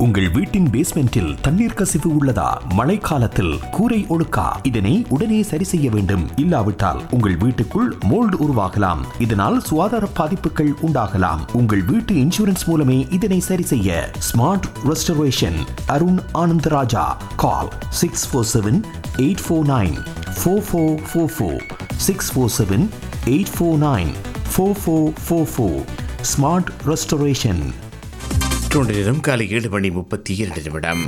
உங்கள் வீட்டின் பேஸ்மெண்டில் தண்ணீர் கசிவு உள்ளதா மழைக்காலத்தில் கூரை ஒழுக்கா இதனை உடனே சரி செய்ய வேண்டும் இல்லாவிட்டால் உங்கள் வீட்டுக்குள் மோல்டு உருவாகலாம் இதனால் சுகாதார பாதிப்புகள் உண்டாகலாம் உங்கள் வீட்டு இன்சூரன்ஸ் மூலமே இதனை சரி செய்ய smart restoration Arun Anandaraja call six four seven eight four nine four four four four six four seven eight four nine four four four four smart restoration தொண்டு நேரம் காலை ஏழு மணி முப்பத்தி இரண்டு நிமிடம்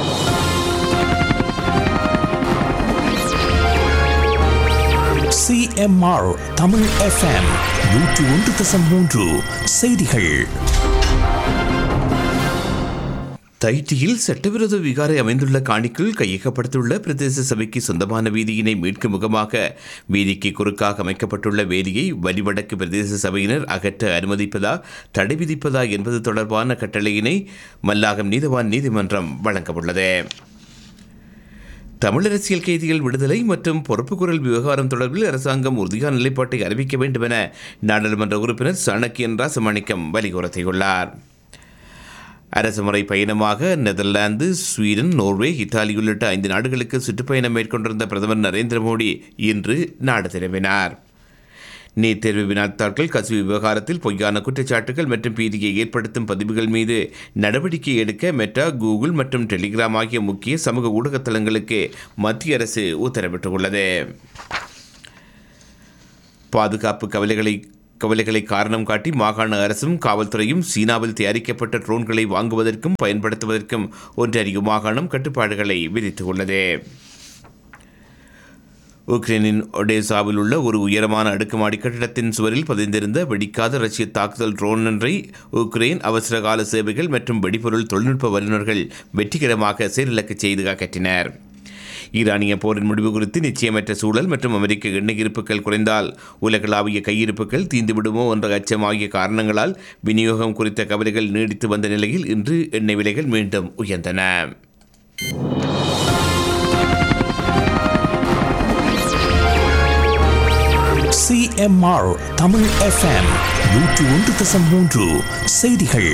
சிஎம்ஆர் தமிழ் எஃப்எம் நூற்று ஒன்று தசம் மூன்று செய்திகள் தைட்டியில் சட்டவிரோத விகாரை அமைந்துள்ள காணிக்குள் கையகப்படுத்தியுள்ள பிரதேச சபைக்கு சொந்தமான வீதியினை மீட்கும் முகமாக வீதிக்கு குறுக்காக அமைக்கப்பட்டுள்ள வேலியை வலிவடக்கு பிரதேச சபையினர் அகற்ற அனுமதிப்பதா தடை விதிப்பதா என்பது தொடர்பான கட்டளையினை மல்லாகம் நீதவான் நீதிமன்றம் வழங்கவுள்ளது தமிழ் அரசியல் கைதிகள் விடுதலை மற்றும் பொறுப்புக்குரல் விவகாரம் தொடர்பில் அரசாங்கம் உறுதியான நிலைப்பாட்டை அறிவிக்க வேண்டும் என நாடாளுமன்ற உறுப்பினர் சாணக்கியன் ராசமாணிக்கம் வலியுறுத்தியுள்ளார் அரசுமுறை பயணமாக நெதர்லாந்து ஸ்வீடன் நோர்வே இத்தாலி உள்ளிட்ட ஐந்து நாடுகளுக்கு சுற்றுப்பயணம் மேற்கொண்டிருந்த பிரதமர் நரேந்திர மோடி இன்று நாடு திரும்பினார் நீட் தேர்வு வினாத்தாட்கள் கசிவு விவகாரத்தில் பொய்யான குற்றச்சாட்டுகள் மற்றும் பீதியை ஏற்படுத்தும் பதிவுகள் மீது நடவடிக்கை எடுக்க மெட்டா கூகுள் மற்றும் டெலிகிராம் ஆகிய முக்கிய சமூக ஊடக தளங்களுக்கு மத்திய அரசு உத்தரவிட்டுள்ளது பாதுகாப்பு கவலைகளை கவலைகளை காரணம் காட்டி மாகாண அரசும் காவல்துறையும் சீனாவில் தயாரிக்கப்பட்ட ட்ரோன்களை வாங்குவதற்கும் பயன்படுத்துவதற்கும் ஒன்றிய மாகாணம் கட்டுப்பாடுகளை விதித்துள்ளது உக்ரைனின் ஒடேசாவில் உள்ள ஒரு உயரமான அடுக்குமாடி கட்டிடத்தின் சுவரில் பதிந்திருந்த வெடிக்காத ரஷ்ய தாக்குதல் ட்ரோன் ஒன்றை உக்ரைன் அவசரகால சேவைகள் மற்றும் வெடிபொருள் தொழில்நுட்ப வல்லுநர்கள் வெற்றிகரமாக செயலிழக்க செய்து அகற்றினர் ஈரானிய போரின் முடிவு குறித்து நிச்சயமற்ற சூழல் மற்றும் அமெரிக்க எண்ணெய் இருப்புகள் குறைந்தால் உலகளாவிய கையிருப்புகள் தீந்துவிடுமோ என்ற அச்சம் ஆகிய காரணங்களால் விநியோகம் குறித்த கவலைகள் நீடித்து வந்த நிலையில் இன்று எண்ணெய் விலைகள் மீண்டும் உயர்ந்தன சிஎம்ஆர் தமிழ் எஃப்எம் நூற்று ஒன்று தசம் மூன்று செய்திகள்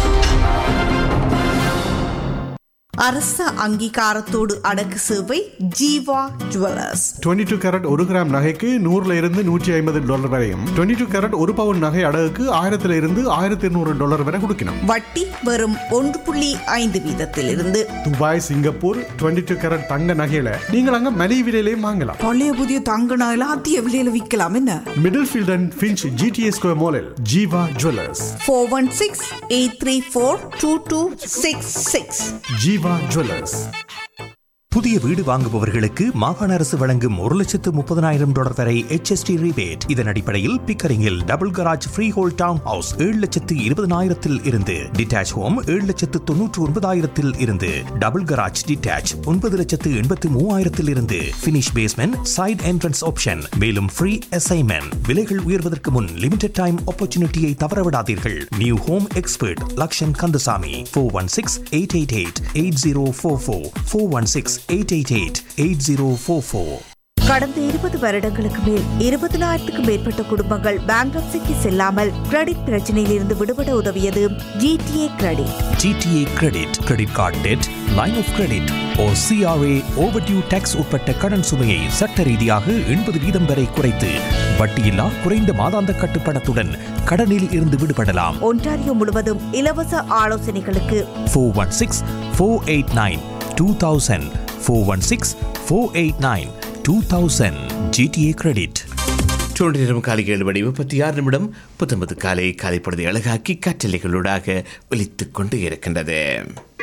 அரச அங்கீகாரத்தோடு அடக்கு சேவை ஜீவா ஜுவல்லர்ஸ் 22 டூ கேரட் ஒரு கிராம் நகைக்கு நூறுல இருந்து நூற்றி ஐம்பது டாலர் வரையும் 22 டூ கேரட் ஒரு பவுன் நகை அடகுக்கு ஆயிரத்துல இருந்து ஆயிரத்தி இருநூறு டாலர் வரை கொடுக்கணும் வட்டி வெறும் ஒன்று புள்ளி ஐந்து வீதத்திலிருந்து துபாய் சிங்கப்பூர் 22 டூ கேரட் தங்க நகையில நீங்கள் அங்க மலிவு விலையிலையும் வாங்கலாம் பழைய புதிய தங்க நகைலாம் அதிக விலையில விற்கலாம் என்ன middle field and Finch GTA square மாலில் Jeeva jewellers four one six eight three four two two six six Jeeva jewellers புதிய வீடு வாங்குபவர்களுக்கு மாகாண அரசு வழங்கும் ஒரு லட்சத்து முப்பதனாயிரம் டாலர் வரை HST rebate இதன் அடிப்படையில் பிக்கரிங்கில் double garage freehold town house ஏழு லட்சத்து இருபதனாயிரத்தில் இருந்து டிட்டாச் ஹோம் ஏழு லட்சத்து தொன்னூற்று ஒன்பதாயிரத்தில் இருந்து டபுள் கராஜ் டிட்டாச் ஒன்பது லட்சத்து எண்பத்து மூவாயிரத்தில் இருந்து finish basement side entrance option மேலும் ஃப்ரீ அசைன்மெண்ட் விலைகள் உயர்வதற்கு முன் லிமிடெட் டைம் ஆப்பர்ச்சுனிட்டியை தவறவிடாதீர்கள் new home expert Lakshan Kandasamy four one six eight eight eight eight zero four four four one six eight eight eight eight zero four four கடந்த இருபது வருடங்களுக்கு மேல் இருபதனாயிரத்துக்கும் மேற்பட்ட குடும்பங்கள் பேங்க்ரப்சிக்கு செல்லாமல் கிரெடிட் பிரச்சனையில் இருந்து விடுபட உதவியது GTA credit GTA credit credit card debt line of credit or CRA overdue tax உட்பட்ட கடன் சுமையை சட்ட ரீதியாக எண்பது வீதம் வரை குறைத்து வட்டியில்லா குறைந்த மாதாந்த கட்டுப்பணத்துடன் கடனில் இருந்து விடுபடலாம் ஒன்டாரியோ முழுவதும் இலவச ஆலோசனைகளுக்கு four one six four eight nine two thousand four one six four eight nine two thousand GTA credit தொண்டு நேரம் காலை ஏழு மணி முப்பத்தி ஆறு நிமிடம் புத்தம்பது காலை காலை பொழுதை அழகாக்கி கற்றலைகளூடாக ஒலித்துக் கொண்டு இருக்கின்றது